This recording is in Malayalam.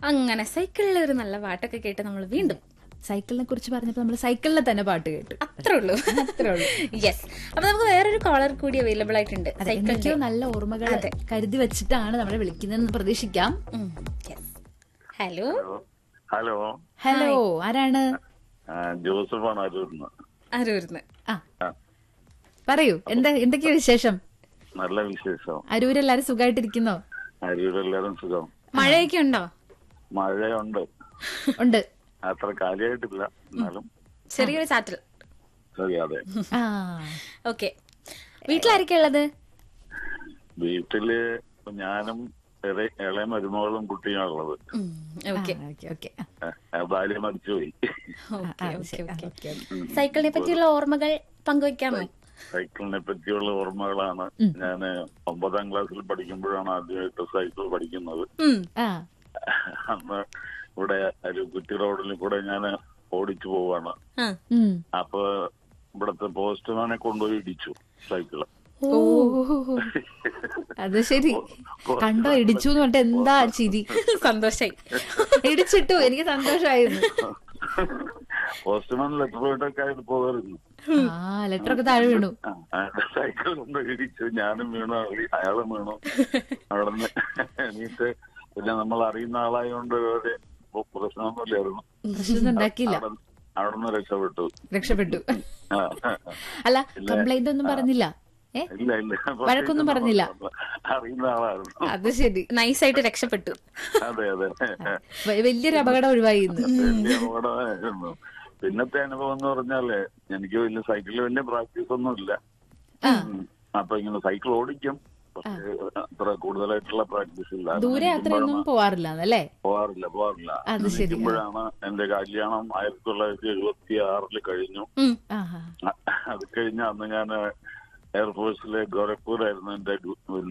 അങ്ങനെ സൈക്കിളിൽ ഒരു നല്ല പാട്ടൊക്കെ കേട്ട് നമ്മൾ വീണ്ടും സൈക്കിളിനെ കുറിച്ച് പറഞ്ഞപ്പോ നമ്മൾ സൈക്കിളിലെ തന്നെ പാട്ട് കേട്ടു അത്രേ ഉള്ളൂ അത്രേ ഉള്ളൂ യെസ് അപ്പൊ നമുക്ക് വേറൊരു കോളർ കൂടി അവൈലബിൾ ആയിട്ടുണ്ട് അതെ, സൈക്കിളിന്റെ എന്തൊക്കെയോ നല്ല ഓർമ്മകൾ കരുതി വെച്ചിട്ടാണ് നമ്മളെ വിളിക്കുന്നതെന്ന് പ്രതീക്ഷിക്കാം ഹലോ ഹലോ ഹലോ ആരാണ് ആ, ജോസഫാണ് അരൂർന്ന് അരൂർന്ന് ആ ആ, പറയൂ എന്താ എന്തൊക്കെയാ വിശേഷം നല്ല വിശേഷം അരൂരെല്ലാരും സുഖമായിട്ടിരിക്കുന്നോ അരൂരെല്ലാരും സുഖം മഴയൊക്കെ ഉണ്ടോ മഴയുണ്ട് ഉണ്ട് അത്ര കാര്യമായിട്ടില്ല എന്നാലും ചെറിയൊരു ചാറ്റൽ ശരി അതെ ആ ഓക്കെ വീട്ടിലാരൊക്കെ ഉള്ളത് വീട്ടില് ഇപ്പൊ ഞാനും ഇളയ ഇളയ മരുമകളും കുട്ടിയും ഉള്ളത് ഓക്കെ ഓക്കെ ഓക്കെ ആ, ആ, ഭാര്യ മരിച്ചുപോയി ഓക്കെ ഓക്കെ ഓക്കെ സൈക്കിളിനെ പറ്റിയുള്ള ഓർമ്മകൾ പങ്കുവെക്കാമോ സൈക്കിളിനെ പറ്റിയുള്ള ഓർമ്മകളാണ് ഞാൻ ഒമ്പതാം ക്ലാസ്സിൽ പഠിക്കുമ്പോഴാണ് ആദ്യമായിട്ട് സൈക്കിൾ പഠിക്കുന്നത് ഉം. ആ അന്ന് ഇവിടെ ഒരു കുറ്റി റോഡിൽ കൂടെ ഞാൻ ഓടിച്ചു പോവാണ് ആ. ഉം. അപ്പൊ ഇവിടത്തെ പോസ്റ്റ്മാനെ കൊണ്ടുപോയി ഇടിച്ചു സൈക്കിള് ഓ അത് ശരി കണ്ടോ ഇടിച്ചു എന്ന് പറഞ്ഞിട്ട് എന്താ ചിരി സന്തോഷായി ഇടിച്ചിട്ടു എനിക്ക് സന്തോഷമായിരുന്നു പോസ്റ്റ്മാൻ ലെറ്റർ പോയിട്ടൊക്കെ ആയിട്ട് പോകായിരുന്നു ആ ലെറ്റർ ഒക്കെ താഴെ വീണു ആ, അയാളുടെ സൈക്കിൾ കൊണ്ട് ഇടിച്ചു ഞാനും വീണു അയാള് അയാളും വീണു അവിടെ നിന്ന് എണീറ്റ് പിന്നെ നമ്മൾ അറിയുന്ന ആളായതുകൊണ്ട് ഒരു പ്രശ്നമൊന്നുമില്ലായിരുന്നു പ്രശ്നമൊന്നും ഉണ്ടാക്കിയില്ല അവിടെ അവിടെ നിന്ന് രക്ഷപ്പെട്ടു രക്ഷപ്പെട്ടു ആ, അല്ല കംപ്ലൈന്റ് ഒന്നും പറഞ്ഞില്ല ഏ ഇല്ല ഇല്ല വഴക്കൊന്നും പറഞ്ഞില്ല? അറിയുന്ന ആളായിരുന്നു അത് ശരി നൈസായിട്ട് രക്ഷപ്പെട്ടു അതെ അതെ വ- വലിയൊരു അപകടം ഒഴിവായി ഇന്ന് വലിയ അപകടമായിരുന്നു പിന്നത്തെ അനുഭവം എന്ന് പറഞ്ഞാല് എനിക്ക് വലിയ സൈക്കിളിൽ വലിയ പ്രാക്ടീസ് ഒന്നും ഇല്ല ഉം. അപ്പൊ ഇങ്ങനെ സൈക്കിൾ ഓടിക്കും പക്ഷേ അത്ര കൂടുതലായിട്ടുള്ള പ്രാക്ടീസ് ഇല്ല ദൂരെ യാത്രയൊന്നും പോവാറില്ല എന്നല്ലേ പോവാറില്ല പോവാറില്ല അത് ശരി. നിൽക്കുമ്പോഴാണ് എന്റെ കല്യാണം ആയിരത്തി തൊള്ളായിരത്തി എഴുപത്തി ആറില് കഴിഞ്ഞു ഉം. ആഹാ അത് കഴിഞ്ഞ അന്ന് ഞാൻ എയർഫോഴ്സിലെ ഗോരഖ്പൂർ ആയിരുന്നു എന്റെ